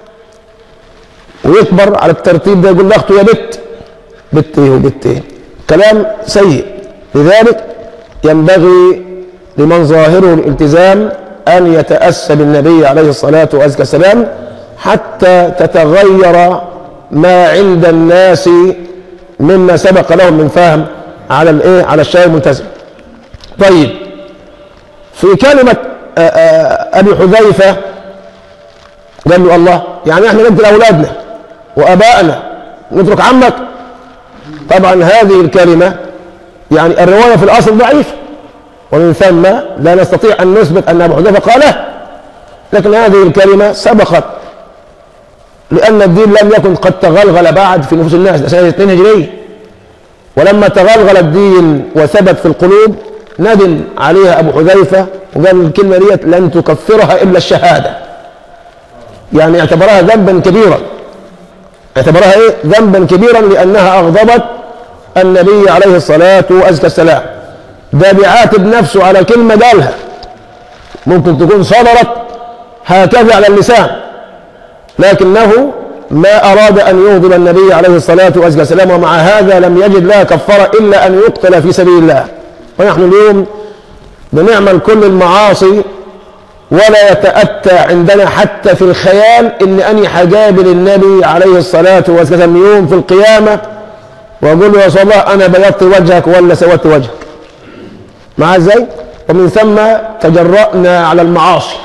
ويكبر على الترتيب ده يقول لاخته يا بت بت ايه وبت ايه كلام سيء لذلك ينبغي لمن ظاهره الالتزام ان يتاسى بالنبي عليه الصلاه والسلام حتى تتغير ما عند الناس مما سبق لهم من فهم على الايه على الشيء الملتزم طيب في كلمه ابي حذيفه قال له الله يعني احنا نقتل اولادنا وابائنا نترك عمك طبعا هذه الكلمه يعني الروايه في الاصل ضعيفه ومن ثم لا نستطيع ان نثبت ان ابو حذيفه قاله لكن هذه الكلمه سبقت لان الدين لم يكن قد تغلغل بعد في نفوس الناس سنه 2 هجريه ولما تغلغل الدين وثبت في القلوب ندم عليها ابو حذيفه وقال الكلمه ديت لن تكفرها الا الشهاده يعني اعتبرها ذنبا كبيرا اعتبرها ايه ذنبا كبيرا لانها اغضبت النبي عليه الصلاه والسلام ده بيعاتب نفسه على كلمه قالها ممكن تكون صدرت هكذا على اللسان لكنه ما اراد ان يغضب النبي عليه الصلاه والسلام ومع هذا لم يجد لها كفاره الا ان يقتل في سبيل الله ونحن اليوم بنعمل كل المعاصي ولا يتأتى عندنا حتى في الخيال إن أني حجابل النبي عليه الصلاة والسلام يوم في القيامة وأقول له يا رسول الله أنا بيضت وجهك ولا سودت وجهك مع ازاي؟ ومن ثم تجرأنا على المعاصي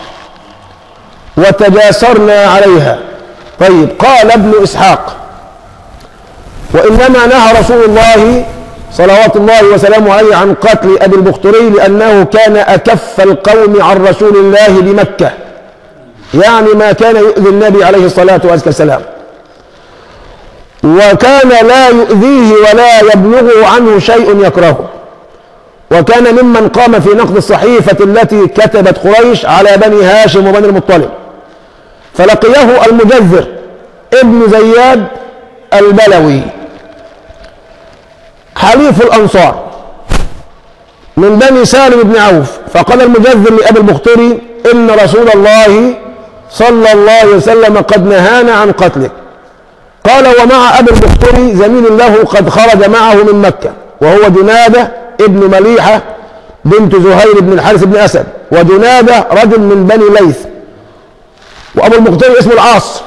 وتجاسرنا عليها طيب قال ابن إسحاق وإنما نهى رسول الله صلوات الله وسلامه عليه عن قتل أبي البختري لأنه كان أكف القوم عن رسول الله بمكة يعني ما كان يؤذي النبي عليه الصلاة والسلام وكان لا يؤذيه ولا يبلغه عنه شيء يكرهه وكان ممن قام في نقد الصحيفة التي كتبت قريش على بني هاشم وبني المطلب فلقيه المجذر ابن زياد البلوي حليف الأنصار من بني سالم بن عوف فقال المجذر لأبي البختري إن رسول الله صلى الله عليه وسلم قد نهانا عن قتلك قال ومع أبي البختري زميل له قد خرج معه من مكة وهو جنادة ابن مليحة بنت زهير بن الحارث بن أسد وجنادة رجل من بني ليث وأبو البختري اسمه العاص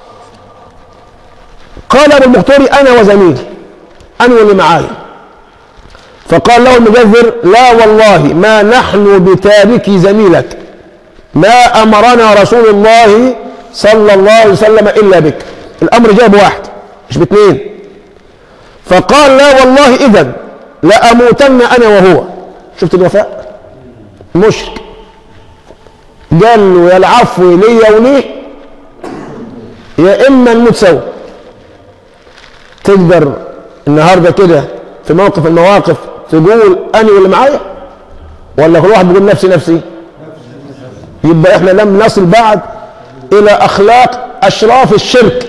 قال أبو البختري أنا وزميلي أنا واللي معاي فقال له المجذر لا والله ما نحن بتارك زميلك ما أمرنا رسول الله صلى الله عليه وسلم إلا بك الأمر جاء بواحد مش باثنين فقال لا والله إذا لأموتن أنا وهو شفت الوفاء مشرك قال له يا العفو ليا وليه يا إما نموت سوا تقدر النهارده كده في موقف من المواقف تقول أنا واللي معايا ولا كل واحد بيقول نفسي نفسي يبقى احنا لم نصل بعد الى اخلاق اشراف الشرك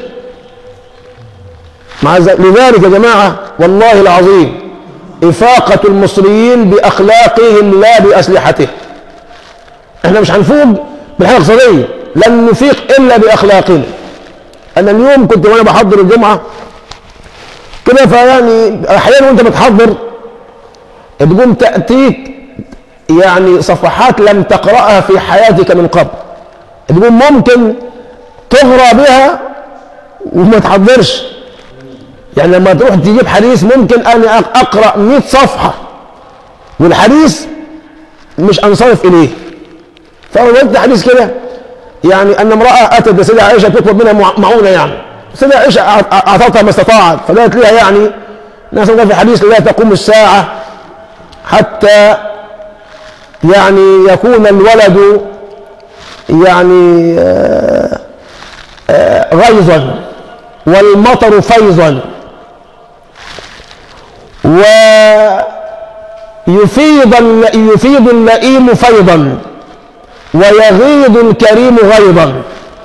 مع ذلك لذلك يا جماعه والله العظيم افاقه المصريين باخلاقهم لا باسلحتهم احنا مش هنفوق بالحاجه الاقتصاديه لن نفيق الا باخلاقنا انا اليوم كنت وانا بحضر الجمعه كده فيعني احيانا وانت بتحضر تقوم تاتيك يعني صفحات لم تقرأها في حياتك من قبل تقول ممكن تغرى بها وما تحضرش يعني لما تروح تجيب حديث ممكن أنا أقرأ 100 صفحة والحديث مش أنصرف إليه فوجدت حديث كده يعني أن امرأة أتت السيدة عائشة تطلب منها معونة يعني السيدة عائشة أعطتها ما استطاعت فقالت لها يعني ناس في حديث لا تقوم الساعة حتى يعني يكون الولد يعني آه، آه، غيظا والمطر فيضا ويفيض يفيض اللئيم فيضا ويغيض الكريم غيظا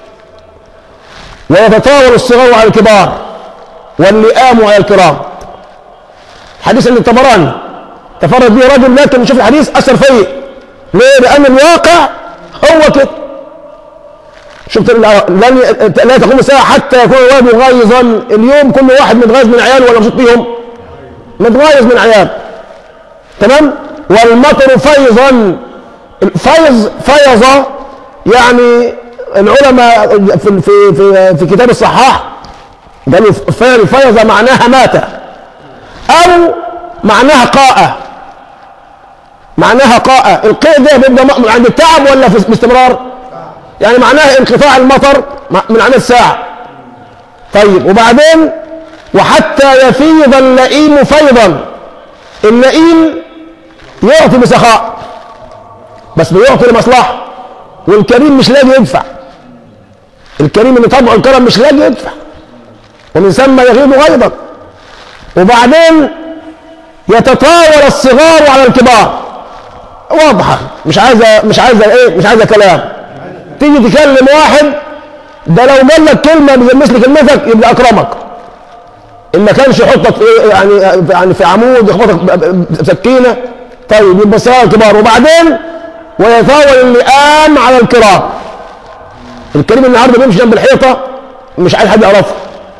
ويتطاول الصغار على الكبار واللئام على الكرام حديث عند الطبراني تفرد به رجل لكن شوف الحديث اثر فيه ليه؟ لأن الواقع هو كده شفت لن لا تقوم الساعة حتى يكون الولد غيظا اليوم كل واحد متغيظ من عياله ولا مبسوط بيهم متغيظ من عيال تمام والمطر فيضا فيض فيض يعني العلماء في في في, في كتاب الصحاح قالوا فيض معناها مات او معناها قاء معناها قاء القيء ده بيبقى عند التعب ولا في باستمرار يعني معناها انقطاع المطر من عن الساعة طيب وبعدين وحتى يفيض اللئيم فيضا اللئيم يعطي بسخاء بس بيعطي لمصلحة والكريم مش لاقي يدفع الكريم اللي طبعه الكرم مش لاقي يدفع ومن ثم يغيظ غيظا وبعدين يتطاول الصغار على الكبار واضحه مش عايزه مش عايزه ايه مش عايزه كلام تيجي تكلم واحد ده لو قال لك كلمه مثل كلمتك يبقى اكرمك ان ما كانش يحطك في إيه يعني يعني في عمود يخبطك بسكينه طيب يبقى صغار كبار وبعدين ويتاول اللئام على الكرام الكريم النهارده بيمشي جنب الحيطه مش عايز حد يعرفه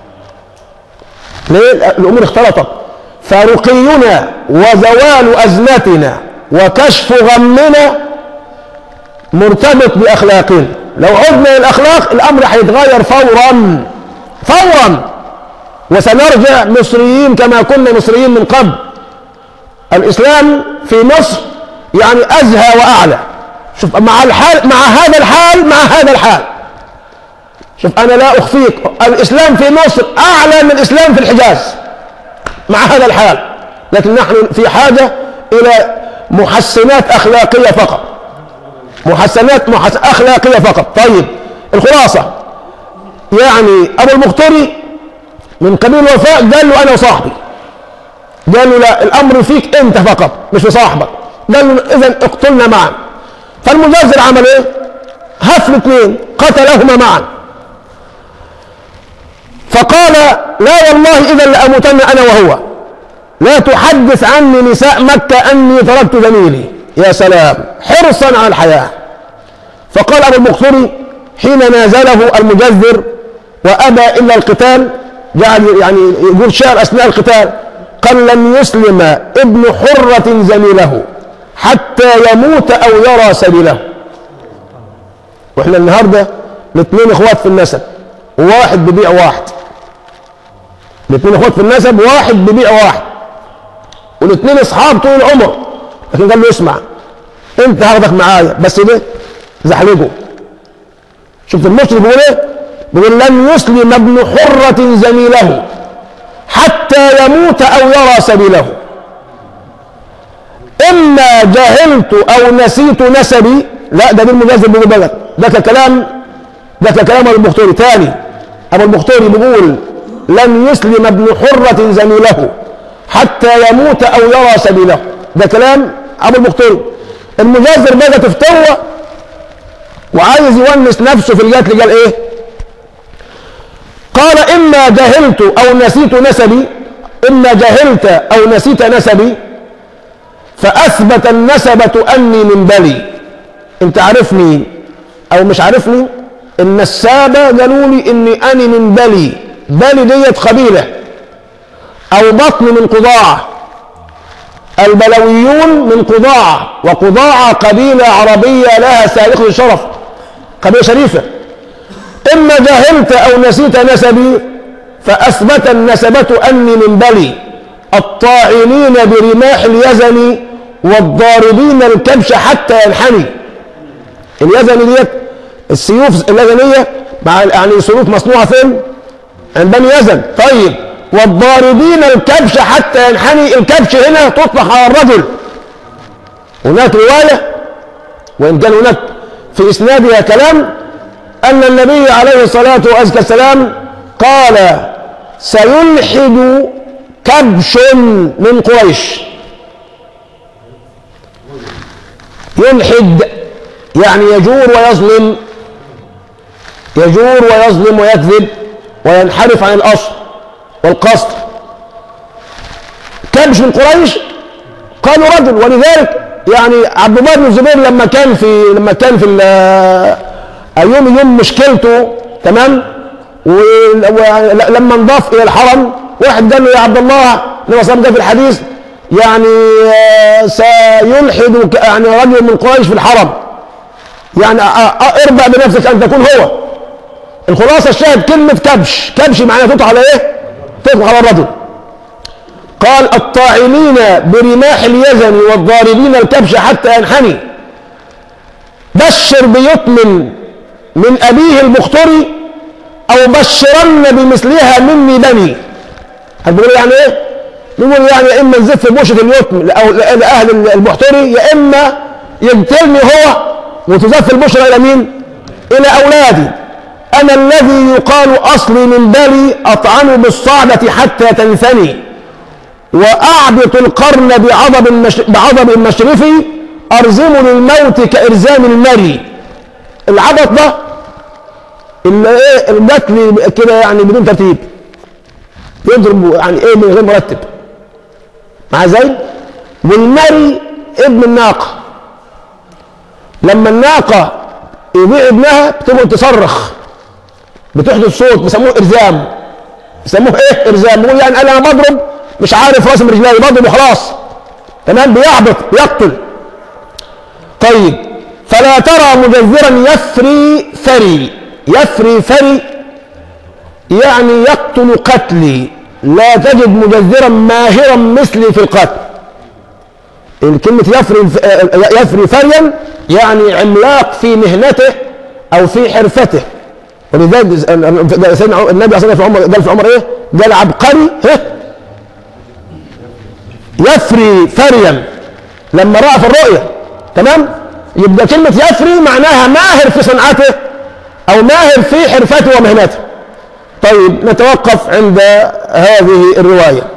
ليه الامور اختلطت فرقينا وزوال ازمتنا وكشف غمنا مرتبط باخلاقنا لو عدنا للاخلاق الامر هيتغير فورا فورا وسنرجع مصريين كما كنا مصريين من قبل الاسلام في مصر يعني ازهى واعلى شوف مع الحال مع هذا الحال مع هذا الحال شوف انا لا اخفيك الاسلام في مصر اعلى من الاسلام في الحجاز مع هذا الحال لكن نحن في حاجه الى محسنات اخلاقيه فقط محسنات محسن اخلاقيه فقط طيب الخلاصه يعني ابو المختري من قبيل الوفاء قال له انا وصاحبي قال له لا الامر فيك انت فقط مش في صاحبك قال له اذا اقتلنا معا فالمجازر عمل ايه هف الاثنين قتلهما معا فقال لا والله اذا لاموتن انا وهو لا تحدث عني نساء مكة أني تركت زميلي يا سلام حرصا على الحياة فقال أبو المقصري حين نازله المجذر وأبى إلا القتال جعل يعني يقول شعر أثناء القتال قال لن يسلم ابن حرة زميله حتى يموت أو يرى سبيله واحنا النهارده الاثنين اخوات في النسب وواحد ببيع واحد الاثنين اخوات في النسب واحد ببيع واحد والاثنين اصحاب طول العمر لكن قال له اسمع انت هاخدك معايا بس ده زحلقه شفت المشرك بيقول ايه؟ بيقول لن يسلم ابن حرة زميله حتى يموت او يرى سبيله اما جهلت او نسيت نسبي لا ده بالمجازر بيقول بقى ده كلام ده كلام ابو البختوري تاني ابو البختوري بيقول لن يسلم ابن حرة زميله حتى يموت او يرى سبيله ده كلام ابو البختوري المجازر بقى تفتوى وعايز يونس نفسه في القتل قال ايه قال اما جهلت او نسيت نسبي اما جهلت او نسيت نسبي فاثبت النسبة اني من بني انت عارفني او مش عارفني النسابة قالوا لي اني اني من بلي بلي ديت قبيلة او بطن من قضاعة البلويون من قضاعة وقضاعة قبيلة عربية لها سابقة شرف قبيلة شريفة إما جهلت أو نسيت نسبي فأثبت النسبة أني من بلي الطاعنين برماح اليزن والضاربين الكبش حتى ينحني اليزن ديت السيوف اليزنية مع يعني سيوف مصنوعة فين؟ عند بني يزن طيب والضاربين الكبش حتى ينحني الكبش هنا تطلق على الرجل هناك رواية وإن كان هناك في إسنادها كلام أن النبي عليه الصلاة والسلام قال سيلحد كبش من قريش يلحد يعني يجور ويظلم يجور ويظلم ويكذب وينحرف عن الأصل والقصد كبش من قريش قالوا رجل ولذلك يعني عبد الله بن الزبير لما كان في لما كان في ايام يوم مشكلته تمام ولما انضاف الى الحرم واحد قال له يا عبد الله النبي صلى الله عليه وسلم في الحديث يعني سيلحد يعني رجل من قريش في الحرم يعني اربع بنفسك ان تكون هو الخلاصه الشاهد كلمه كبش كبش معناها تطلق على ايه؟ تطلق على الرجل قال الطاعنين برماح اليزن والضاربين الكبش حتى ينحني بشر بيتم من أبيه المختري أو بشرن بمثلها مني بني هتقول يعني إيه؟ بيقول يعني يا إما نزف بوشة اليتم أو لأهل المحتري يا إما يقتلني هو وتزف البشرى إلى مين؟ إلى أولادي أنا الذي يقال أصلي من بلي أطعن بالصعبة حتى تنثني وأعبط القرن بعضب المش... بعضب مشرفي أرزم للموت كإرزام المري العبط ده اللي ايه القتل كده يعني بدون ترتيب يضرب يعني ايه من غير مرتب مع زي والمري ابن الناقة لما الناقة يبيع ابنها بتقعد تصرخ بتحدث صوت بيسموه ارزام بيسموه ايه ارزام بيقول يعني انا بضرب مش عارف راسي من رجلي بضرب وخلاص تمام بيعبط بيقتل طيب فلا ترى مجذرا يفري فري يفري فري يعني يقتل قتلي لا تجد مجذرا ماهرا مثلي في القتل الكلمة يفري يفري فريا يعني عملاق في مهنته او في حرفته ولذلك سيدنا النبي صلى الله عليه وسلم قال في عمر ايه؟ قال عبقري يفري فريا لما راى في الرؤيا تمام؟ يبقى كلمة يفري معناها ماهر في صنعته أو ماهر في حرفته ومهنته طيب نتوقف عند هذه الرواية